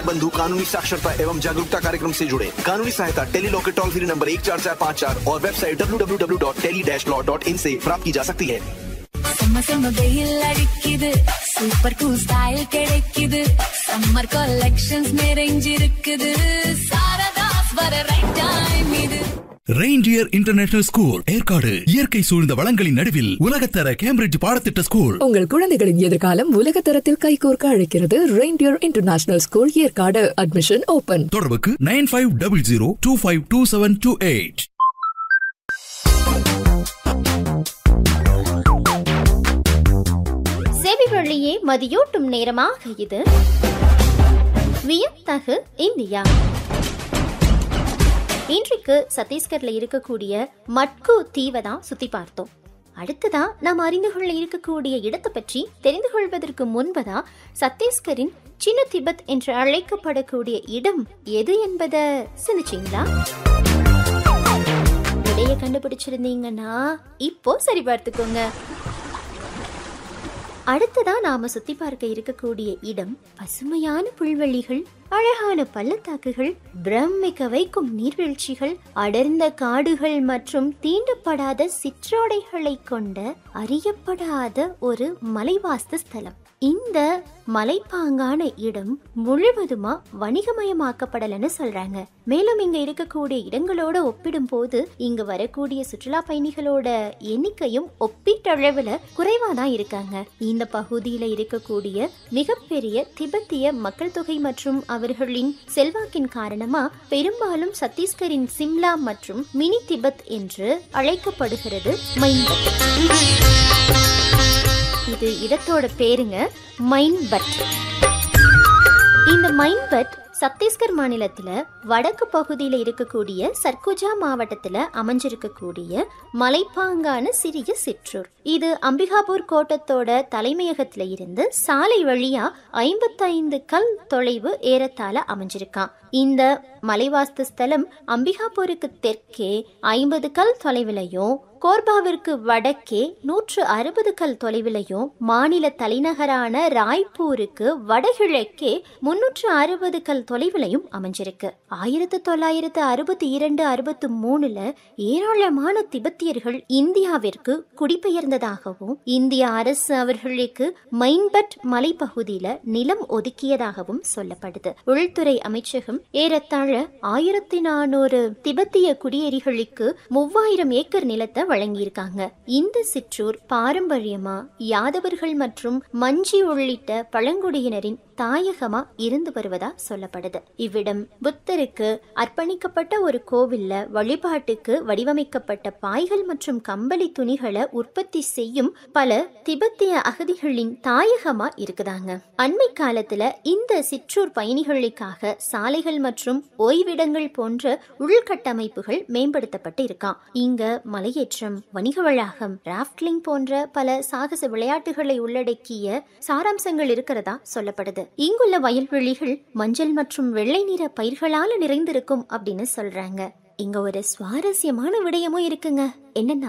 बंधु कानूनी साक्षरता एवं जागरूकता कार्यक्रम से जुड़े कानूनी सहायता टेली लॉ के टोल फ्री नंबर एक चार चार पाँच चार और website W W W dot tele dash law dot in से प्राप्त की जा सकती है செம்ம செம்ம வெயில் அடிக்குது சூப்பர் கூல் ஸ்டைல் கிடைக்குது சம்மர் கலெக்ஷன்ஸ் நிறைஞ்சிருக்குது சாரதாஸ் வர ரைட் டைம் இது ரெயின்டியர் இன்டர்நேஷனல் ஸ்கூல் ஏற்காடு இயற்கை சூழ்ந்த வளங்களின் நடுவில் உலகத்தர கேம்பிரிட்ஜ் பாடத்திட்ட ஸ்கூல் உங்கள் குழந்தைகளின் எதிர்காலம் உலக தரத்தில் கைகோர்க்க அழைக்கிறது Reindeer International School Yercaud admission open தொடர்புக்கு nine five double zero two five two seven two eight செவிவழியே மதியூட்டும் நேரமாக இது வியத்தகு இந்தியா இன்றைக்கு சத்தீஸ்கர்ல இருக்கக்கூடிய மட்கு தீவை தான் சுத்தி பார்த்தோம் அடுத்ததா நாம் அறிந்து கொள்ள இருக்கக்கூடிய இடத்தை பற்றி தெரிந்து கொள்வதற்கு முன்பதா சத்தீஸ்கரின் சின்ன திபெத் என்று அழைக்கப்படக்கூடிய இடம் எது என்பதை சிந்திச்சிங்களா விடைய கண்டுபிடிச்சிருந்தீங்கன்னா இப்போ சரி பார்த்துக்கோங்க அடுத்ததா நாம சுத்தி பார்க்க இருக்கக்கூடிய இடம் பசுமையான புல்வெளிகள் அழகான பள்ளத்தாக்குகள் பிரமிக்க வைக்கும் நீர்வீழ்ச்சிகள் அடர்ந்த காடுகள் மற்றும் தீண்டப்படாத சிற்றோடைகளை கொண்ட அறியப்படாத ஒரு மலைவாஸ்து ஸ்தலம் இந்த மலைப்பாங்கான இடம் முழுவதுமா வணிகமயமாக்கப்படலன்னு சொல்றாங்க மேலும் இங்க இருக்கக்கூடிய இடங்களோட ஒப்பிடும்போது இங்க வரக்கூடிய சுற்றுலா பயணிகளோட எண்ணிக்கையும் ஒப்பீட்டளவுல குறைவா தான் இருக்காங்க இந்த பகுதியில இருக்கக்கூடிய மிகப்பெரிய திபெத்திய மக்கள் தொகை மற்றும் அவர்களின் செல்வாக்கின் காரணமா பெரும்பாலும் சத்தீஸ்கரின் சிம்லா மற்றும் மினி திபெத் என்று அழைக்கப்படுகிறது மைன்பட் இது இடத்தோட பேருங்க மைன்பட் இந்த மைன்பட் சத்தீஸ்கர் மாநிலத்துல வடக்கு பகுதியில இருக்கக்கூடிய சர்குஜா மாவட்டத்துல அமைஞ்சிருக்கக்கூடிய மலைப்பாங்கான சிறிய சிற்றூர் இது அம்பிகாபூர் கோட்டத்தோட தலைமையகத்துல இருந்து சாலை வழியா ஐம்பத்தைந்து கல் தொலைவு ஏறத்தாழ அமைஞ்சிருக்கான் இந்த மலைவாஸ்து ஸ்தலம் அம்பிகாபூருக்கு தெற்கே ஐம்பது கல் தொலைவிலையும் கோர்பாவிற்கு வடக்கே நூற்று அறுபது கல் தொலைவிலையும் மாநில தலைநகரான ராய்ப்பூருக்கு வடகிழக்கே முன்னூற்று அறுபது கல் தொலைவிலையும் அமைஞ்சிருக்கு ஆயிரத்தி தொள்ளாயிரத்து அறுபத்தி இரண்டு அறுபத்தி மூணுல ஏராளமான திபெத்தியர்கள் இந்தியாவிற்கு குடிபெயர்ந்ததாகவும் இந்திய அரசு அவர்களுக்கு மைன்பட் மலைப்பகுதியில நிலம் ஒதுக்கியதாகவும் சொல்லப்படுது உள்துறை அமைச்சகம் ஏறத்தாழ ஆயிரத்தி நானூறு திபெத்திய குடியேறிகளுக்கு மூவாயிரம் ஏக்கர் நிலத்தை வழங்கியிருக்காங்க இந்த சிற்றூர் பாரம்பரியமா யாதவர்கள் மற்றும் மஞ்சி உள்ளிட்ட பழங்குடியினரின் தாயகமா இருந்து வருவதா சொல்லப்படுது இவ்விடம் புத்தருக்கு அர்ப்பணிக்கப்பட்ட ஒரு கோவில்ல வழிபாட்டுக்கு வடிவமைக்கப்பட்ட பாய்கள் மற்றும் கம்பளி துணிகளை உற்பத்தி செய்யும் பல திபெத்திய அகதிகளின் தாயகமா இருக்குதாங்க அண்மை காலத்துல இந்த சிற்றூர் பயணிகளுக்காக சாலைகள் மற்றும் ஓய்விடங்கள் போன்ற உள்கட்டமைப்புகள் மேம்படுத்தப்பட்டு இருக்கான் இங்க மலையேற்றம் வணிக வளாகம் ராஃப்டிங் போன்ற பல சாகச விளையாட்டுகளை உள்ளடக்கிய சாராம்சங்கள் இருக்கிறதா சொல்லப்படுது இங்குள்ள வயல்வெளிகள் மஞ்சள் மற்றும் வெள்ளை நிற பயிர்களால நிறைந்திருக்கும் அப்படின்னு சொல்றாங்க இங்க ஒரு சுவாரஸ்யமான விடயமும் இருக்குங்க என்னன்னா